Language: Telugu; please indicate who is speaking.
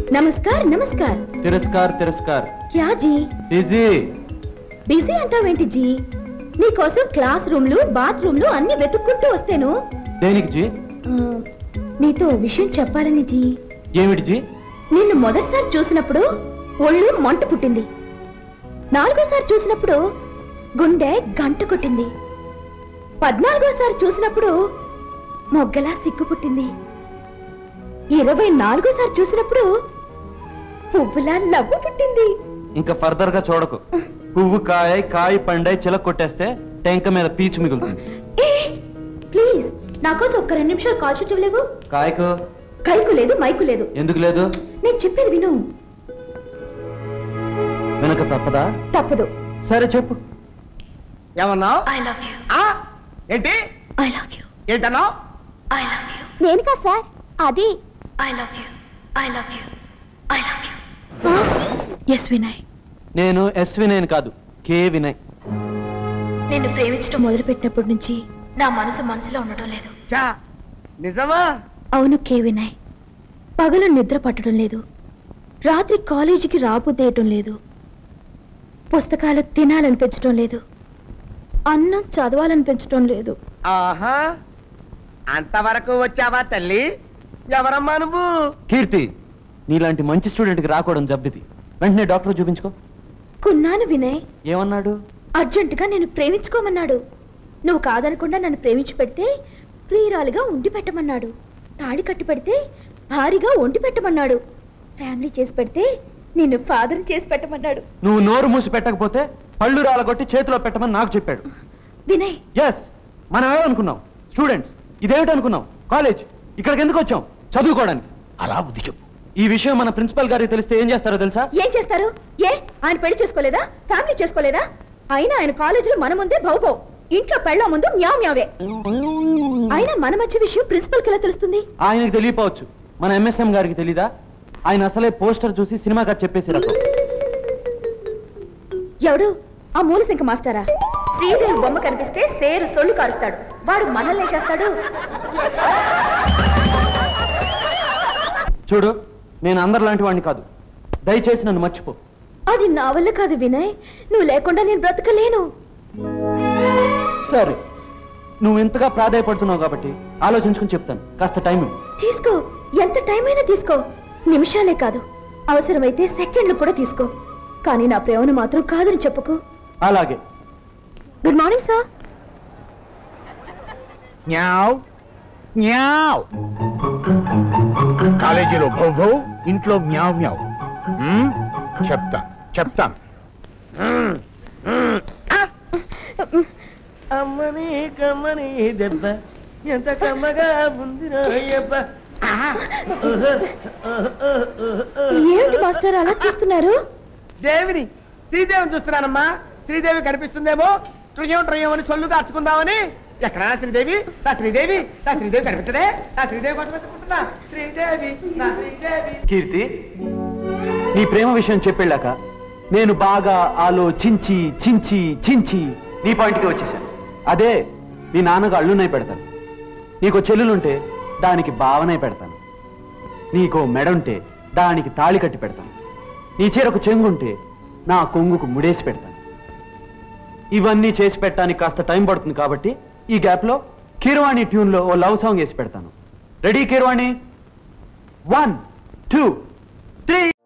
Speaker 1: నమస్కార్ నమస్కార్
Speaker 2: తిరస్కార్ తిరస్కార్
Speaker 1: క్యా జీ
Speaker 2: ఈజీ
Speaker 1: బిజీ అంటావేంటి జీ నీకోసం క్లాస్ రూమ్లు బాత్రూమ్లు అన్ని వెతుక్కుంటూ వస్తేను
Speaker 2: దేనికి జీ
Speaker 1: ఆ, నీతో ఓ విషయం చెప్పాలని జీ
Speaker 2: ఏమిటి జీ
Speaker 1: నిన్ను మొదటిసారి చూసినప్పుడు ఒళ్ళు మంట పుట్టింది నాలుగోసారి చూసినప్పుడు గుండె గంట కొట్టింది పద్నాలుగోసారి చూసినప్పుడు మొగ్గలా సిగ్గు పుట్టింది ఇరవై నాలుగోసారి చూసినప్పుడు పువ్వులా లవ్వు పుట్టింది
Speaker 2: ఇంకా ఫర్దర్ గా చూడకు పువ్వు కాయ కాయ పండై చిలక కొట్టేస్తే టెంక మీద పీచు మిగులుతుంది
Speaker 1: ఏ ప్లీజ్ నా కోసం ఒక్క రెండు నిమిషాలు కాల్ షీట్ ఇవ్వలేవు
Speaker 2: కాయకు
Speaker 1: కైకు లేదు మైకు లేదు
Speaker 2: ఎందుకు లేదు
Speaker 1: నేను చెప్పేది విను
Speaker 2: వెనక తప్పదా
Speaker 1: తప్పదు
Speaker 2: సరే చెప్పు
Speaker 3: ఏమన్నావు
Speaker 1: ఐ లవ్ యూ
Speaker 3: ఏంటి
Speaker 1: ఐ లవ్ యూ
Speaker 3: ఏంటన్నావు
Speaker 1: ఐ లవ్ యూ
Speaker 4: నేను కాదు సార్ అది
Speaker 1: I love you I love you I love you yes Vinay
Speaker 2: నేను ఎస్ వినయ్ కాదు కే వినయ్
Speaker 1: నిన్ను ప్రేమించడం మొదలుపెట్టినప్పటి నుంచి నా మనసు మనసులో ఉండటం లేదు
Speaker 3: చా నిజమా
Speaker 1: అవును కే వినయ్ పగలు నిద్ర పట్టడం లేదు రాత్రి కాలేజీకి రాబుద్దేయటం లేదు పుస్తకాలు తినాలనిపించడం లేదు అన్నం చదవాలనిపించడం లేదు
Speaker 3: ఆహా అంతవరకు వచ్చావా తల్లి ఎవరమ్మా నువ్వు
Speaker 2: కీర్తి నీలాంటి మంచి స్టూడెంట్ కి రాకూడదు జబ్బిది వెంటనే డాక్టర్ చూపించుకో
Speaker 1: కున్నాను వినయ్
Speaker 2: ఏమన్నాడు
Speaker 1: అర్జెంటుగా నేను ప్రేమించుకోమన్నాడు నువ్వు కాదనకుండా నన్ను ప్రేమించి పెడితే ప్రియురాలిగా ఉండి పెట్టమన్నాడు తాళి కట్టి పెడితే భారీగా వండి పెట్టమన్నాడు ఫ్యామిలీ చేసి పెడితే నిన్ను ఫాదర్ చేసి పెట్టమన్నాడు
Speaker 2: నువ్వు నోరు మూసి పెట్టకపోతే పళ్ళు రాలగొట్టి చేతిలో పెట్టమని నాకు చెప్పాడు
Speaker 1: వినయ్
Speaker 2: ఎస్ మనం ఏమనుకున్నాం స్టూడెంట్స్ ఇదేమిటి అనుకున్నాం కాలేజ్ ఇక్కడికి ఎందుకు వచ్చాం చదువుకోవడానికి
Speaker 3: అలా బుద్ధి చెప్పు
Speaker 2: ఈ విషయం మన ప్రిన్సిపల్ గారికి తెలిస్తే ఏం చేస్తారో తెలుసా
Speaker 1: ఏం చేస్తారు ఏ ఆయన పెళ్లి చేసుకోలేదా ఫ్యామిలీ చేసుకోలేదా అయినా ఆయన కాలేజీలో మన ముందే బౌబౌ ఇంట్లో పెళ్ళ ముందు మ్యావ్ మ్యావే అయినా మన మధ్య విషయం ప్రిన్సిపల్ కి ఎలా తెలుస్తుంది
Speaker 2: ఆయనకి తెలియపోవచ్చు మన ఎంఎస్ఎం గారికి తెలీదా ఆయన అసలే పోస్టర్ చూసి సినిమా గారు చెప్పేసి రకం
Speaker 1: ఎవడు ఆ మూలశంక మాస్టరా శ్రీదేవి బొమ్మ కనిపిస్తే సేరు సొల్లు కారుస్తాడు వాడు మనల్ని ఏం చేస్తాడు
Speaker 2: చూడు నేను అందరిలాంటి వాడిని కాదు దయచేసి నన్ను మర్చిపో
Speaker 1: అది నా వల్ల కాదు వినయ్ నువ్వు లేకుండా నేను బ్రతకలేను
Speaker 2: సరే నువ్వు ఇంతగా ప్రాధాయపడుతున్నావు కాబట్టి ఆలోచించుకుని చెప్తాను కాస్త టైం ఇవ్వు.
Speaker 1: తీసుకో ఎంత టైం అయినా తీసుకో నిమిషాలే కాదు అవసరమైతే సెకండ్లు కూడా తీసుకో కానీ నా ప్రేమను మాత్రం కాదని చెప్పుకో
Speaker 2: అలాగే
Speaker 1: గుడ్ మార్నింగ్ సార్
Speaker 5: న్యావ్ న్యావ్ కాలేజీలో భౌ భౌ ఇంట్లో మ్యావ్ మ్యావ్ మ్మ్? చెప్తా చెప్తాను
Speaker 3: అమ్మని కమ్మని దెబ్బ ఎంత కమ్మగా ఉంది రాయబ్బ
Speaker 1: ఏంటి మాస్టర్ అలా చూస్తున్నారు
Speaker 3: దేవిని శ్రీదేవిని చూస్తున్నానమ్మా శ్రీదేవి కనిపిస్తుందేమో ట్రుయం ట్రుయం అని సొల్లు కార్చుకుందామని ఎక్కడా శ్రీదేవి నా శ్రీదేవి నా శ్రీదేవి కనిపించదే నా శ్రీదేవి కోసం వెతుకుంటున్నా శ్రీదేవి నా శ్రీదేవి
Speaker 2: కీర్తి నీ ప్రేమ విషయం చెప్పెళ్ళాక నేను బాగా ఆలోచించి చించి చించి నీ పాయింట్కి వచ్చేసాను అదే మీ నాన్నకు అల్లునై పెడతాను నీకు చెల్లులుంటే దానికి భావనై పెడతాను నీకో మెడుంటే దానికి తాళి కట్టి పెడతాను నీ చీరకు చెంగుంటే నా కొంగుకు ముడేసి పెడతాను ఇవన్నీ చేసి పెట్టడానికి కాస్త టైం పడుతుంది కాబట్టి ఈ గ్యాప్లో కీరవాణి ట్యూన్లో ఓ లవ్ సాంగ్ వేసి పెడతాను ready Keeravani one two three